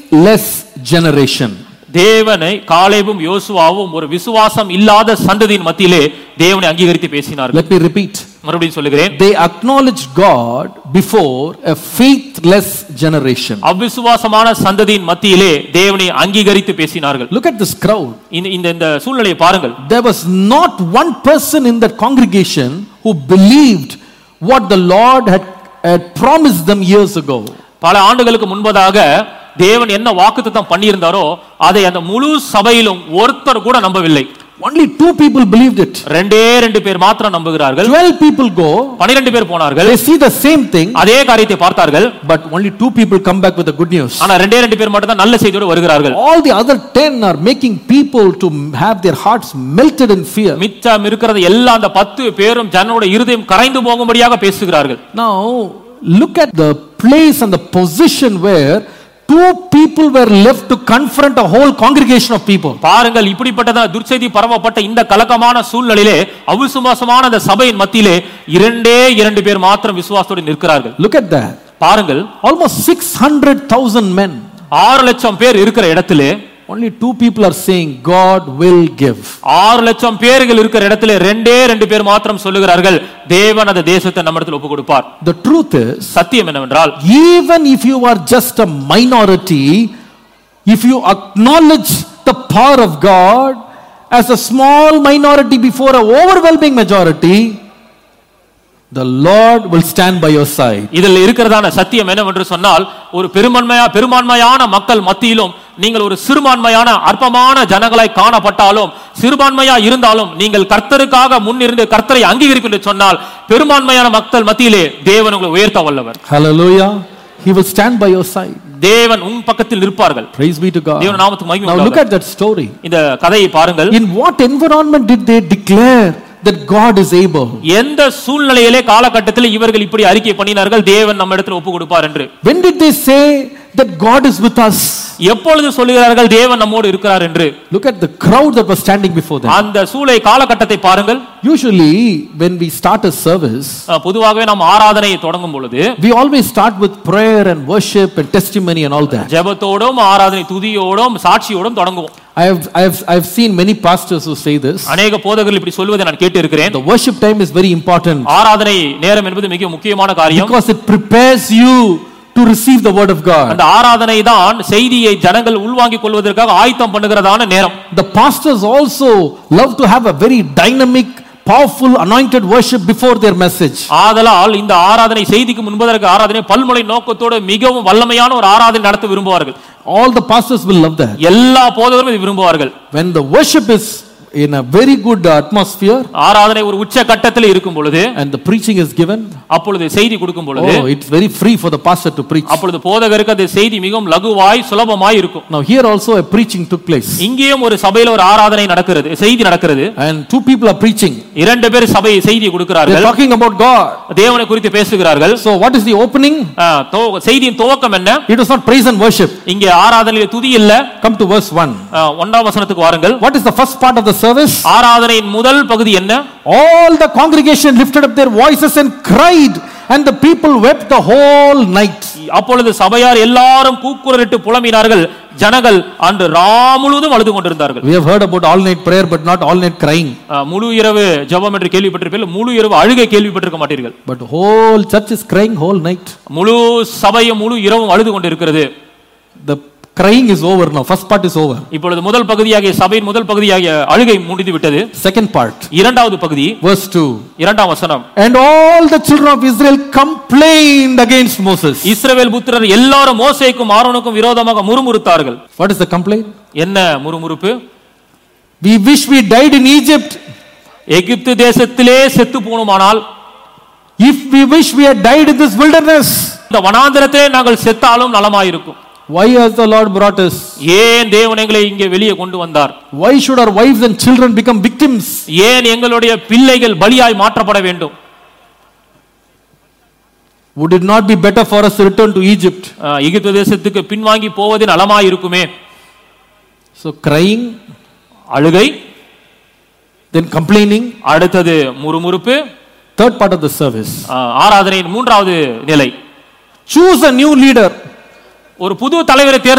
faithless generation. தேவனை காலேபும் யோசுவாவும் ஒரு விசுவாசம் இல்லாத சந்ததியின் மத்தியிலே தேவனை அங்கீகரித்து பேசினார்கள் Let me repeat. மறுபடியும் சொல்லுகிறேன் They acknowledged God before a faithless generation. அவ்விசுவாசமான சந்ததியின் மத்தியிலே தேவனை அங்கீகரித்து பேசினார்கள் Look at this crowd. இந்த இந்த இந்த சூழ்நிலையை பாருங்கள் There was not one person in that congregation who believed what the Lord had, had promised them years ago. பல ஆண்டுகளுக்கு முன்பதாக தேவன் என்ன வாக்குத்தத்தம் பண்ணியிருந்தாரோ அதை அந்த முழு சபையிலும் ஒருத்தர் கூட நம்பவில்லை Only two people believed it. ரெண்டே ரெண்டு பேர் மாத்திரம் நம்புகிறார்கள் 12 people go, பனிரெண்டு பேர் போனார்கள் they see the same thing, அதே காரியத்தை பார்த்தார்கள் but only two people come back with the good news. ஆனா ரெண்டே ரெண்டு பேர் மட்டும் தான் நல்ல செய்தியோடு வருகிறார்கள் All the other 10 are making people to have their hearts melted in fear. மிச்சம் இருக்கிறது எல்லா அந்த பத்து பேரும் ஜனனோட இருதயம் கரைந்து போகும்படியாக பேசுகிறார்கள் Now, look at the place and the position where two people were left to confront a whole congregation of people. பாருங்கள் இப்படிப்பட்டதான் துர்ச்செய்தி பரவப்பட்ட இந்த கலக்கமான சூழ்நிலையிலே அவிசுவாசமான அந்த சபையின் மத்தியிலே இரண்டே இரண்டு பேர் மாத்திரம் விசுவாசத்தோடு நிற்கிறார்கள் Look at that. பாருங்கள் Almost 600,000 men. ஆறு லட்சம் பேர் இருக்கிற இடத்திலே Only two people are saying, God will give. ஆறு லட்சம் பேர்கள் இருக்கிற இடத்துல ரெண்டே ரெண்டு பேர் மாத்திரம் சொல்லுகிறார்கள் தேவன் அந்த தேசத்தை நம்மிடத்தில் ஒப்பு கொடுப்பார் The truth is, சத்தியம் என்னவென்றால் even if you are just a minority, if you acknowledge the power of God as a small minority before an overwhelming majority, the Lord will stand by your side. இதில் இருக்கிறதான சத்தியம் என்னவென்று சொன்னால் ஒரு பெரும்பான்மையா பெரும்பான்மையான மக்கள் மத்தியிலும் நீங்கள் ஒரு சிறுபான்மையான அற்பமான ஜனங்களாய் காணப்பட்டாலும் சிறுபான்மையா இருந்தாலும் நீங்கள் கர்த்தருக்காக முன்னிருந்து கர்த்தரை அங்கீகரிப்பு என்று சொன்னால் பெரும்பான்மையான மக்கள் மத்தியிலே தேவன் உங்களை உயர்த்த வல்லவர் Hallelujah. He will stand by your side. தேவன் உன் பக்கத்தில் நிற்பார்கள் Praise be to God. தேவன் நாமத்துக்கு மகிமை Now look உண்டாவதாக. at that story. இந்த கதையை பாருங்கள் In what environment did they declare that God is able? எந்த சூழ்நிலையிலே காலகட்டத்தில் இவர்கள் இப்படி அறிக்கை பண்ணினார்கள் தேவன் நம்ம இடத்துல ஒப்பு கொடுப்பார் என்று When did they say that God is with us? எப்பொழுது சொல்லுகிறார்கள் தேவன் நம்மோடு இருக்கிறார் என்று Look at the crowd that was standing before them. அந்த சூழலை காலகட்டத்தை பாருங்கள் Usually, when we start a service, அஹ், பொதுவாகவே நாம் ஆராதனையை தொடங்கும் பொழுது we always start with prayer and worship and testimony and all that. ஜெபத்தோடும் ஆராதனை துதியோடும் சாட்சியோடும் தொடங்குவோம் I have, I have, I have seen many pastors who say this. அநேக போதகர்கள் இப்படி சொல்வதை நான் கேட்டு இருக்கிறேன் The worship time is very important ஆராதனை நேரம் என்பது மிக முக்கியமான காரியம் because it prepares you to receive the word of God. அந்த ஆராதனை தான் செய்தியை ஜனங்கள் உள்வாங்கிக் கொள்வதற்காக ஆயத்தம் பண்ணுகிறதான நேரம் The pastors also love to have a very dynamic, powerful, anointed worship before their message. ஆதலால் இந்த ஆராதனை செய்திக்கு முன்பதற்கு ஆராதனை பல்முறை நோக்கத்தோடு மிகவும் வல்லமையான ஒரு ஆராதனை நடத்த விரும்புவார்கள் All the pastors will love that. எல்லா போதகரும் இதை விரும்புவார்கள் When the worship is in a very good atmosphere ஆராதனை ஒரு உச்ச கட்டத்தில் இருக்கும் பொழுது and the preaching is given, அப்பொழுது செய்தி கொடுக்கும் பொழுது oh, it's very free for the pastor to preach. அப்பொழுது போதகருக்கு அந்த செய்தி மிகவும் லகுவாய் சுலபமாய் இருக்கும் Now, here also a preaching took place, இங்கேயும் ஒரு சபையில ஒரு ஆராதனை நடக்கிறது செய்தி நடக்கிறது and two people are preaching. இரண்டு பேர் சபை செய்தி They're கொடுக்கிறார்கள் talking about God. தேவனை குறித்து பேசுகிறார்கள் So, what is the opening? ஆ, துவ- செய்தியின் துவக்கம் என்ன It was not praise and worship. இங்கே ஆராதனையில் துதி இல்ல Come to verse 1. ஆ, ஒன்றாம் வசனத்துக்கு வாருங்கள் What is the first part of the service? ஆராதனையின் முதல் பகுதி என்ன All the congregation lifted up their voices and cried, and the people wept the whole night. அப்பொழுது சபையார் எல்லாரும் கூக்குரலிட்டு புலம்பினார்கள் ஜனங்கள் அன்று ராமுழுதும் அழுது கொண்டிருந்தார்கள் We have heard about all night prayer, but not all night crying. ஆ, முழு இரவு ஜெபம் என்று கேள்விப்பட்டிருப்பீர்கள் முழு இரவு அழுகை கேள்விப்பட்டிருக்க மாட்டீர்கள் But whole church is crying whole night. முழு சபையும் முழு இரவும் அழுது கொண்டிருக்கிறது The crying is over now. First part is over. இப்பொழுது முதல் பகுதியாகிய சபையின் முதல் பகுதியாகிய அழுகை முடிந்து விட்டது Second part, இரண்டாவது பகுதி verse 2. இரண்டாம் வசனம் And all the children of Israel complained against Moses. இஸ்ரவேல் புத்திரர் எல்லாரும் மோசேக்கும் ஆரோனுக்கும் விரோதமாக முறுமுறுத்தார்கள் What is the complaint? என்ன முறுமுறுப்பு We wish we died in Egypt. எகிப்து தேசத்திலே செத்து போணுமானால் If we wish we had died in this wilderness. இந்த வனாந்திரத்திலே நாங்கள் செத்தாலும் நலமாயிருக்கும் Why has the Lord brought us? ஏன் தேவன் எங்களை இங்கே வெளியே கொண்டு வந்தார் Why should our wives and children become victims? ஏன் எங்களுடைய பிள்ளைகள் பலியாய் மாற்றப்பட வேண்டும் Would it not be better for us to return to Egypt? ஆஹ், எகிப்து தேசத்துக்கு பின்வாங்கி போவது நலமாயிருக்குமே So crying, அழுகை then complaining. அடுத்தது முறுமுறுப்பு Third part of the service. ஆஹ், ஆராதனையின் மூன்றாவது நிலை Choose a new leader. ஒரு புது தலைவரை தேர்ந்தெடுக்க